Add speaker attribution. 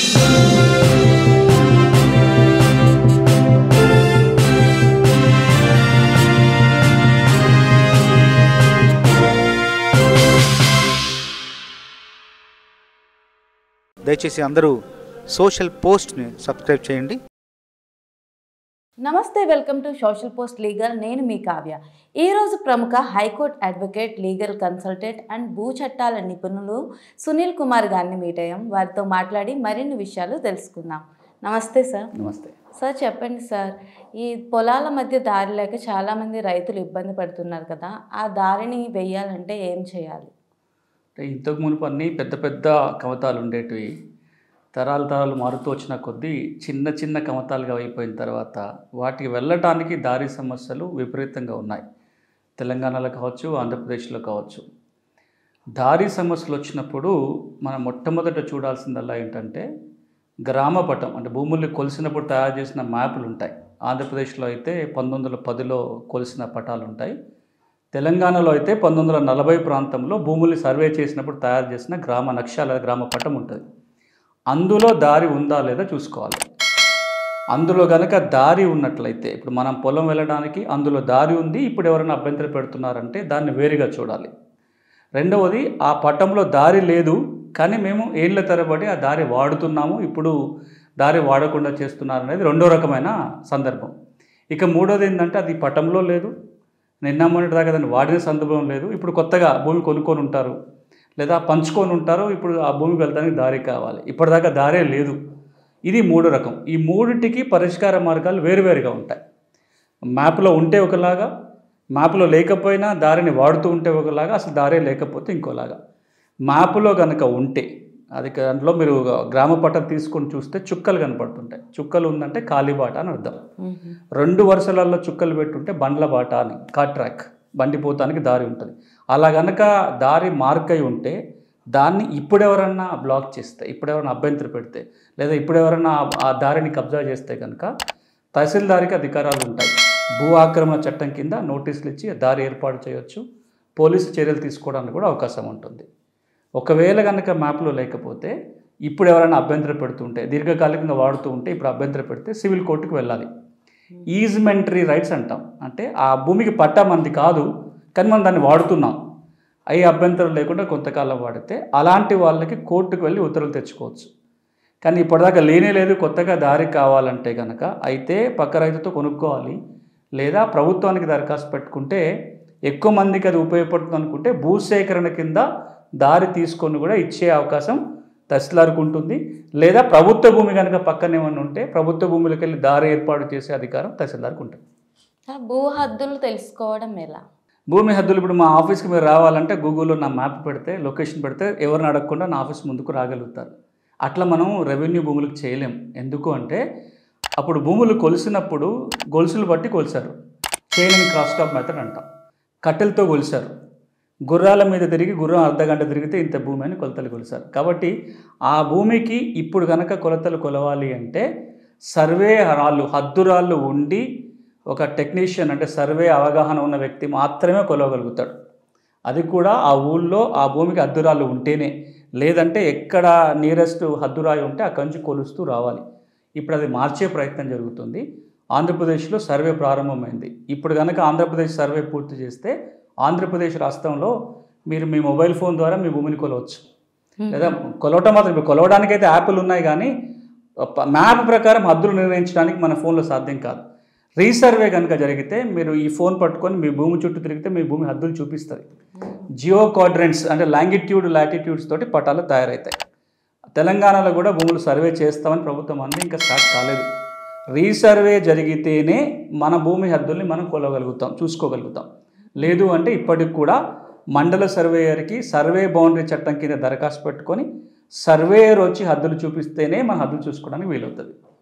Speaker 1: దయచేసి అందరూ social పోస్ట్ని subscribe చేయండి
Speaker 2: నమస్తే welcome to social post legal నేను మీ కావ్య ఈరోజు ప్రముఖ high court advocate legal consultant and భూ చట్టాల నిపుణులు సునీల్ కుమార్ గారిని మీట్ అయ్యాం వారితో మాట్లాడి మరిన్ని విషయాలు తెలుసుకుందాం నమస్తే సార్
Speaker 3: నమస్తే
Speaker 2: సార్ చెప్పండి సార్ ఈ పొలాల మధ్య దారి లేక చాలామంది రైతులు ఇబ్బంది పడుతున్నారు కదా ఆ దారిని వెయ్యాలంటే ఏం చేయాలి
Speaker 3: అంటే ఇంతకు మునుపు అన్నీ పెద్ద పెద్ద కమతాలు ఉండేటివి తరాలు తరాలు మారుతూ వచ్చిన కొద్దీ చిన్న చిన్న కమతాలుగా అయిపోయిన తర్వాత వాటికి వెళ్ళటానికి దారి సమస్యలు విపరీతంగా ఉన్నాయి తెలంగాణలో కావచ్చు ఆంధ్రప్రదేశ్లో కావచ్చు దారి సమస్యలు వచ్చినప్పుడు మనం మొట్టమొదట చూడాల్సిందల్లా ఏంటంటే గ్రామపటం అంటే భూముల్ని కొలిసినప్పుడు తయారు చేసిన మ్యాపులు ఉంటాయి ఆంధ్రప్రదేశ్లో అయితే పంతొమ్మిది వందల పదిలో కొలిసిన పటాలు ఉంటాయి తెలంగాణలో అయితే పంతొమ్మిది వందల నలభై ప్రాంతంలో భూముల్ని సర్వే చేసినప్పుడు తయారు చేసిన గ్రామ నక్షాల గ్రామ పటం ఉంటుంది అందులో దారి ఉందా లేదా చూసుకోవాలి అందులో కనుక దారి ఉన్నట్లయితే ఇప్పుడు మనం పొలం వెళ్ళడానికి అందులో దారి ఉంది ఇప్పుడు ఎవరైనా అభ్యంతరం పెడుతున్నారంటే దాన్ని వేరుగా చూడాలి రెండవది ఆ పటంలో దారి లేదు కానీ మేము ఏళ్ళ తరబడి ఆ దారి వాడుతున్నాము ఇప్పుడు దారి వాడకుండా చేస్తున్నారు అనేది రెండో రకమైన సందర్భం ఇక మూడోది ఏంటంటే అది పటంలో లేదు నిన్న మొన్నటి దాకా దాన్ని వాడిన సందర్భం లేదు ఇప్పుడు కొత్తగా భూమి కొనుక్కొని ఉంటారు లేదా పంచుకొని ఉంటారు ఇప్పుడు ఆ భూమికి వెళ్తానికి దారి కావాలి ఇప్పటిదాకా దారే లేదు ఇది మూడో రకం ఈ మూడిటికి పరిష్కార మార్గాలు వేరువేరుగా ఉంటాయి మ్యాప్లో ఉంటే ఒకలాగా మ్యాప్లో లేకపోయినా దారిని వాడుతూ ఉంటే ఒకలాగా అసలు దారే లేకపోతే ఇంకోలాగా మ్యాప్లో కనుక ఉంటే అది దాంట్లో మీరు గ్రామ పట్టం తీసుకొని చూస్తే చుక్కలు కనపడుతుంటాయి చుక్కలు ఉందంటే కాలిబాట అని అర్థం రెండు వరుసలలో చుక్కలు పెట్టుంటే బండ్ల బాట అని కార్ ట్రాక్ బండి పోతానికి దారి ఉంటుంది అలా గనక దారి మార్క్ అయి ఉంటే దాన్ని ఇప్పుడెవరన్నా బ్లాక్ చేస్తే ఇప్పుడెవరన్నా అభ్యంతరం పెడితే లేదా ఇప్పుడెవరన్నా ఆ- ఆ దారిని కబ్జా చేస్తే కనుక తహసీల్దార్కి అధికారాలు ఉంటాయి భూ ఆక్రమణ చట్టం కింద నోటీసులు ఇచ్చి దారి ఏర్పాటు చేయొచ్చు పోలీసు చర్యలు తీసుకోవడానికి కూడా అవకాశం ఉంటుంది ఒకవేళ కనుక మ్యాప్లో లేకపోతే ఇప్పుడు ఎవరైనా అభ్యంతరం పెడుతుంటే దీర్ఘకాలికంగా వాడుతూ ఉంటే ఇప్పుడు అభ్యంతరం పెడితే సివిల్ కోర్టుకు వెళ్ళాలి ఈజ్మెంటరీ రైట్స్ అంటాం అంటే ఆ భూమికి పట్టా మంది కాదు కానీ మనం దాన్ని వాడుతున్నాం అయ్యే అభ్యంతరం లేకుండా కొంతకాలం వాడితే అలాంటి వాళ్ళకి కోర్టుకు వెళ్ళి ఉత్తర్వులు తెచ్చుకోవచ్చు కానీ ఇప్పటిదాకా లేనే లేదు కొత్తగా దారి కావాలంటే కనుక అయితే పక్క రైతుతో కొనుక్కోవాలి లేదా ప్రభుత్వానికి దరఖాస్తు పెట్టుకుంటే ఎక్కువ మందికి అది ఉపయోగపడుతుంది అనుకుంటే భూసేకరణ కింద దారి తీసుకొని కూడా ఇచ్చే అవకాశం తహసీల్దార్కు ఉంటుంది లేదా ప్రభుత్వ భూమి కనుక పక్కన ఏమన్నా ఉంటే ప్రభుత్వ భూమిలోకి వెళ్ళి దారి ఏర్పాటు చేసే అధికారం తహసీల్దార్కు ఉంటుంది
Speaker 2: ఆ భూ హద్దులు తెలుసుకోవడం ఎలా
Speaker 3: భూమి హద్దులు ఇప్పుడు మా ఆఫీస్కి మీరు రావాలంటే గూగుల్లో నా మ్యాప్ పెడితే లొకేషన్ పెడితే ఎవరిని అడగకుండా నా ఆఫీస్ ముందుకు రాగలుగుతారు అట్లా మనం రెవెన్యూ భూములకు చేయలేం ఎందుకు అంటే అప్పుడు భూములు కొలిసినప్పుడు గొలుసులు బట్టి కొలిచారు చైన్ క్రాస్ టాప్ మెథడ్ అంటాం కట్టెలతో కొలిచారు గుర్రాల మీద తిరిగి గుర్రం అర్ధ గంట తిరిగితే ఇంత భూమి అని కొలతలు కొలిచారు కాబట్టి ఆ భూమికి ఇప్పుడు కనుక కొలతలు కొలవాలి అంటే సర్వే రాళ్ళు హద్దు రాళ్ళు ఉండి ఒక టెక్నీషియన్ అంటే సర్వే అవగాహన ఉన్న వ్యక్తి మాత్రమే కొలవగలుగుతాడు అది కూడా ఆ ఊళ్ళో ఆ భూమికి హద్దురాళ్ళు ఉంటేనే లేదంటే ఎక్కడ నియరెస్ట్ హద్దురాయి ఉంటే అక్కడి నుంచి కొలుస్తూ రావాలి ఇప్పుడు అది మార్చే ప్రయత్నం జరుగుతుంది ఆంధ్రప్రదేశ్లో సర్వే ప్రారంభమైంది ఇప్పుడు కనుక ఆంధ్రప్రదేశ్ సర్వే పూర్తి చేస్తే ఆంధ్రప్రదేశ్ రాష్ట్రంలో మీరు మీ మొబైల్ ఫోన్ ద్వారా మీ భూమిని కొలవచ్చు లేదా కొలవటం మాత్రం ఇప్పుడు కొలవడానికైతే యాప్లు ఉన్నాయి కానీ ప- మ్యాప్ ప్రకారం హద్దులు నిర్ణయించడానికి మన ఫోన్లో సాధ్యం కాదు రీసర్వే కనుక జరిగితే మీరు ఈ ఫోన్ పట్టుకొని మీ భూమి చుట్టూ తిరిగితే మీ భూమి హద్దులు చూపిస్తుంది జియో క్వాడ్రెంట్స్ అంటే లాంగిట్యూడ్ లాటిట్యూడ్స్ తోటి పటాలు తయారవుతాయి తెలంగాణలో కూడా భూములు సర్వే చేస్తామని ప్రభుత్వం అంది ఇంకా స్టార్ట్ కాలేదు రీసర్వే జరిగితేనే మన భూమి హద్దుల్ని మనం కొలవగలుగుతాం చూసుకోగలుగుతాం లేదు అంటే ఇప్పటికి కూడా మండల సర్వేయర్కి సర్వే బౌండరీ చట్టం కింద దరఖాస్తు పెట్టుకొని సర్వేయర్ వచ్చి హద్దులు చూపిస్తేనే మన హద్దులు చూసుకోవడానికి వీలవుతుంది